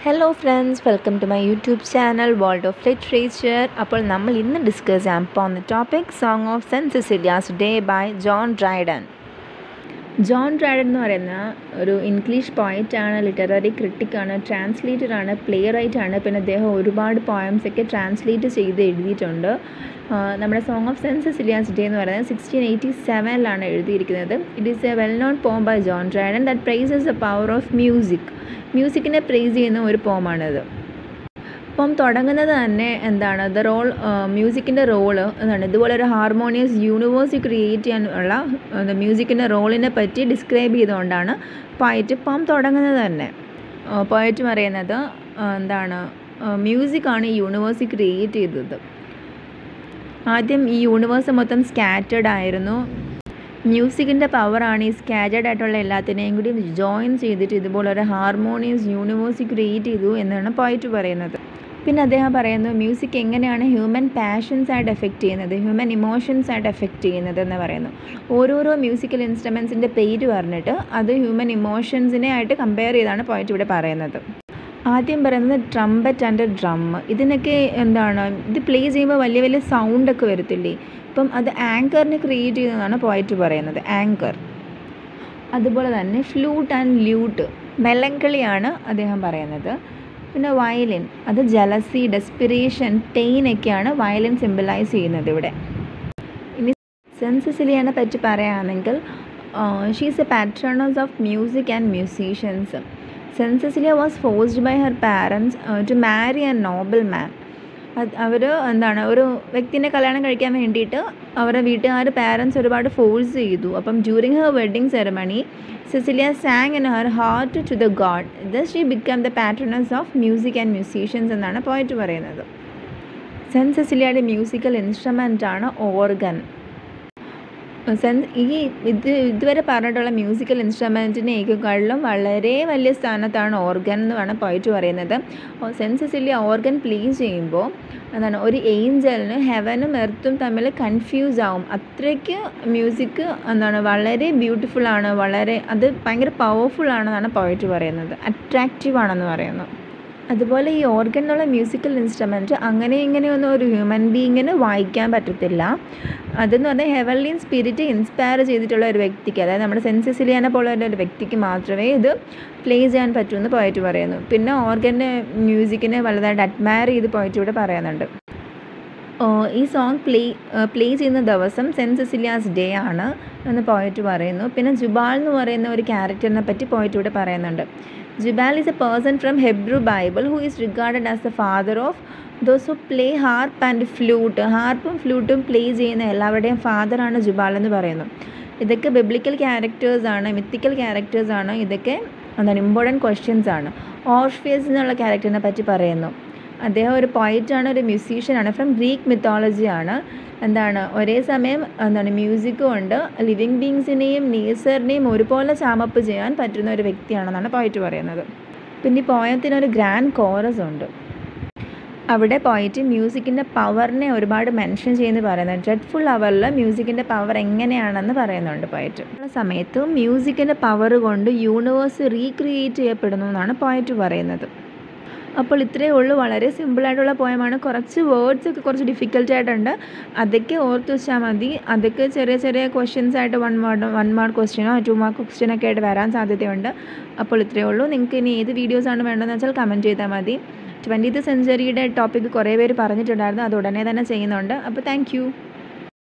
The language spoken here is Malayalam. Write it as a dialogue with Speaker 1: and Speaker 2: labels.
Speaker 1: hello friends welcome to my YouTube channel world of literature അപ്പോൾ നമ്മൾ ഇന്ന് ഡിസ്കസ് ചെയ്യാൻ പോകുന്ന topic song of saint Cecilia's day by John Dryden John Dryden എന്ന് പറയുന്ന ഒരു ഇംഗ്ലീഷ് പോയറ്റാണ് ലിറ്റററി ക്രിട്ടിക്കാണ് ട്രാൻസ്ലേറ്ററാണ് പ്ലേ റൈറ്റാണ് പിന്നെ അദ്ദേഹം ഒരുപാട് പോയംസ് ഒക്കെ ട്രാൻസ്ലേറ്റ് ചെയ്ത് എഴുതിയിട്ടുണ്ട് ആ, നമ്മുടെ song of saint Cecilia's day എന്ന് പറയുന്നത് സിക്സ്റ്റീൻ എയ്റ്റി സെവനിലാണ് എഴുതിയിരിക്കുന്നത് it is a well known poem by John Dryden that praises the power of music മ്യൂസിക്കിനെ പ്രൈസ് ചെയ്യുന്ന ഒരു പോമാണിത് അപ്പം തുടങ്ങുന്നത് തന്നെ എന്താണ് ദ റോൾ മ്യൂസിക്കിൻ്റെ റോള് എന്താണ് ഇതുപോലെ ഒരു ഹാർമോണിയസ് യൂണിവേഴ്സ് ക്രിയേറ്റ് ചെയ്യാനുള്ള മ്യൂസിക്കിൻ്റെ റോളിനെ പറ്റി ഡിസ്ക്രൈബ് ചെയ്തുകൊണ്ടാണ് പോയറ്റ് ഇപ്പം തുടങ്ങുന്നത് തന്നെ പോയറ്റ് പറയുന്നത് ആ, എന്താണ് മ്യൂസിക്കാണ് ഈ യൂണിവേഴ്സ് ക്രിയേറ്റ് ചെയ്തത് ആദ്യം ഈ യൂണിവേഴ്സ് മൊത്തം സ്കാറ്റേഡ് ആയിരുന്നു മ്യൂസിക്കിൻ്റെ പവറാണ് ഈ സ്കാറ്റേഡ് ആയിട്ടുള്ള എല്ലാത്തിനെയും കൂടി ജോയിൻ ചെയ്തിട്ട് ഇതുപോലെ ഒരു ഹാർമോണിയസ് യൂണിവേഴ്സ് ക്രിയേറ്റ് ചെയ്തു എന്നാണ് പോയിട്ട് പറയുന്നത് പിന്നെ അദ്ദേഹം പറയുന്നു മ്യൂസിക് എങ്ങനെയാണ് ഹ്യൂമൻ പാഷൻസ് ആയിട്ട് എഫക്റ്റ് ചെയ്യുന്നത് ഹ്യൂമൻ ഇമോഷൻസ് ആയിട്ട് എഫക്റ്റ് ചെയ്യുന്നത് എന്ന് പറയുന്നു ഓരോരോ മ്യൂസിക്കൽ ഇൻസ്ട്രുമെൻസിൻ്റെ പേര് പറഞ്ഞിട്ട് അത് ഹ്യൂമൻ ഇമോഷൻസിനെ ആയിട്ട് കമ്പയർ ചെയ്താണ് പോയിട്ട് ഇവിടെ പറയുന്നത് ആദ്യം പറയുന്നത് ട്രംപറ്റ് ആൻഡ് ഡ്രം ഇതിനൊക്കെ എന്താണ് ഇത് പ്ലേ ചെയ്യുമ്പോൾ വലിയ വലിയ സൗണ്ടൊക്കെ വരത്തില്ലേ ഇപ്പം അത് ആങ്കറിനെ ക്രിയേറ്റ് ചെയ്യുന്നതാണ് പോയിട്ട് പറയുന്നത് ആങ്കർ അതുപോലെ തന്നെ ഫ്ലൂട്ട് ആൻഡ് ല്യൂട്ട് മെലങ്കളിയാണ് അദ്ദേഹം പറയുന്നത് പിന്നെ വയലിൻ അത് ജലസി ഡെസ്പിറേഷൻ പെയിൻ ഒക്കെയാണ് വയലിൻ സിമ്പിളൈസ് ചെയ്യുന്നത് ഇവിടെ ഇനി സെൻസിസിലിയനെ പറ്റി പറയുകയാണെങ്കിൽ she's a patroness of music and musicians saint Cecilia was forced by her parents to marry a noble man അത് അവർ എന്താണ് ഒരു വ്യക്തിനെ കല്യാണം കഴിക്കാൻ വേണ്ടിയിട്ട് അവരുടെ വീട്ടുകാർ പാരൻസ് ഒരുപാട് ഫോഴ്സ് ചെയ്തു അപ്പം during her wedding ceremony Cecilia sang in her heart to the God the she become the patroness of music and musicians എന്നാണ് പോയിട്ട് പറയുന്നത് സെൻറ്റ് സിസിലിയയുടെ മ്യൂസിക്കൽ ഇൻസ്ട്രുമെൻ്റ് ആണ് ഓർഗൻ സെൻ ഈ ഇത് ഇതുവരെ പറഞ്ഞിട്ടുള്ള മ്യൂസിക്കൽ ഇൻസ്ട്രുമെൻറ്റിനേക്കാളും വളരെ വലിയ സ്ഥാനത്താണ് ഓർഗൻ എന്ന് വേണം പോയിട്ട് പറയുന്നത് സെൻറ്റ് സിസിലിയ ഓർഗൻ പ്ലേ ചെയ്യുമ്പോൾ എന്താണ് ഒരു ഏഞ്ചലിന് ഹെവനും എർത്തും തമ്മിൽ കൺഫ്യൂസ് ആവും അത്രയ്ക്ക് മ്യൂസിക് എന്താണ് വളരെ ബ്യൂട്ടിഫുൾ ആണ് വളരെ അത് ഭയങ്കര പവർഫുൾ ആണെന്നാണ് പോയിട്ട് പറയുന്നത് അട്രാക്റ്റീവ് ആണെന്ന് പറയുന്നു അതുപോലെ ഈ ഓർഗൻ എന്നുള്ള മ്യൂസിക്കൽ ഇൻസ്ട്രുമെൻറ്റ് അങ്ങനെ ഇങ്ങനെയൊന്നും ഒരു ഹ്യൂമൻ ബീയിങ്ങിന് വായിക്കാൻ പറ്റത്തില്ല അതെന്ന് പറഞ്ഞാൽ ഹെവൻലിൻ സ്പിരിറ്റ് ഇൻസ്പയർ ചെയ്തിട്ടുള്ള ഒരു വ്യക്തിക്ക് അതായത് നമ്മുടെ സെൻസിസിലിയാനെ പോലെ ഒരു വ്യക്തിക്ക് മാത്രമേ ഇത് പ്ലേ ചെയ്യാൻ പറ്റൂ എന്ന് പോയിട്ട് പറയുന്നു പിന്നെ ഓർഗൻ്റെ മ്യൂസിക്കിനെ വലുതായിട്ട് അഡ്മയർ ചെയ്ത് പോയിട്ട് ഇവിടെ പറയുന്നുണ്ട് ഓ, ഈ സോങ് പ്ലേ പ്ലേ ചെയ്യുന്ന ദിവസം സെൻറ്റ് സിസിലിയാസ് ഡേ ആണ് എന്ന് പോയിട്ട് പറയുന്നു പിന്നെ ജുബാൽ എന്ന് പറയുന്ന ഒരു ക്യാരക്ടറിനെ പറ്റി പോയിട്ട് ഇവിടെ പറയുന്നുണ്ട് Jubal is a person from Hebrew Bible who is regarded as the father of those who play harp and flute ഹാർപ്പും ഫ്ലൂട്ടും പ്ലേ ചെയ്യുന്ന എല്ലാവരുടെയും ഫാദറാണ് ജുബാൽ എന്ന് പറയുന്നു ഇതൊക്കെ ബിബ്ലിക്കൽ ക്യാരക്ടേഴ്സാണ് മിത്തിക്കൽ ക്യാരക്ടേഴ്സാണ് ഇതൊക്കെ എന്താണ് ഇമ്പോർട്ടൻറ്റ് ക്വസ്റ്റ്യൻസ് ആണ് ഓർഫിയസ് എന്നുള്ള ക്യാരക്ടറിനെ പറ്റി പറയുന്നു അദ്ദേഹം ഒരു പോയിറ്റാണ് ഒരു മ്യൂസീഷ്യനാണ് ഫ്രം ഗ്രീക്ക് മിത്തോളജിയാണ് എന്താണ് ഒരേ സമയം എന്താണ് മ്യൂസിക്കും ഉണ്ട് ലിവിങ് ബീങ്സിനെയും നേച്ചറിനെയും ഒരുപോലെ ചാമപ്പ് ചെയ്യാൻ പറ്റുന്ന ഒരു വ്യക്തിയാണെന്നാണ് പോയിട്ട് പറയുന്നത് പിന്നെ ഈ പോയത്തിന് ഒരു ഗ്രാൻഡ് കോറസ് ഉണ്ട് അവിടെ പോയിട്ട് മ്യൂസിക്കിൻ്റെ പവറിനെ ഒരുപാട് മെൻഷൻ ചെയ്യുന്നു പറയുന്നത് ഡ്രെഡ്ഫുൾ അവറിൽ മ്യൂസിക്കിൻ്റെ പവർ എങ്ങനെയാണെന്ന് പറയുന്നുണ്ട് പോയിട്ട് ഉള്ള സമയത്ത് മ്യൂസിക്കിൻ്റെ പവർ കൊണ്ട് യൂണിവേഴ്സ് റീക്രിയേറ്റ് ചെയ്യപ്പെടുന്നു എന്നാണ് പോയിട്ട് പറയുന്നത് അപ്പോൾ ഇത്രയേ ഉള്ളൂ വളരെ സിമ്പിളായിട്ടുള്ള പോയമാണ് കുറച്ച് വേർഡ്സ് ഒക്കെ കുറച്ച് ഡിഫിക്കൽട്ട് ആയിട്ടുണ്ട് അതൊക്കെ ഓർത്ത് വെച്ചാൽ മതി അതൊക്കെ ചെറിയ ചെറിയ ക്വസ്റ്റ്യൻസ് ആയിട്ട് വൺ മാർക്ക് വൺ മാർക്ക് ക്വസ്റ്റ്യനോ ടു മാർക്ക് ക്വസ്റ്റ്യനൊക്കെ ആയിട്ട് വരാൻ സാധ്യതയുണ്ട് അപ്പോൾ ഇത്രയേ ഉള്ളൂ നിങ്ങൾക്ക് ഇനി ഏത് വീഡിയോസാണ് വേണ്ടതെന്ന് വെച്ചാൽ കമൻറ്റ് ചെയ്താൽ മതി ട്വൻറ്റീത്ത് സെഞ്ചുറിയുടെ ടോപ്പിക്ക് കുറേ പേര് പറഞ്ഞിട്ടുണ്ടായിരുന്നു അത് ഉടനെ തന്നെ ചെയ്യുന്നുണ്ട് അപ്പോൾ താങ്ക്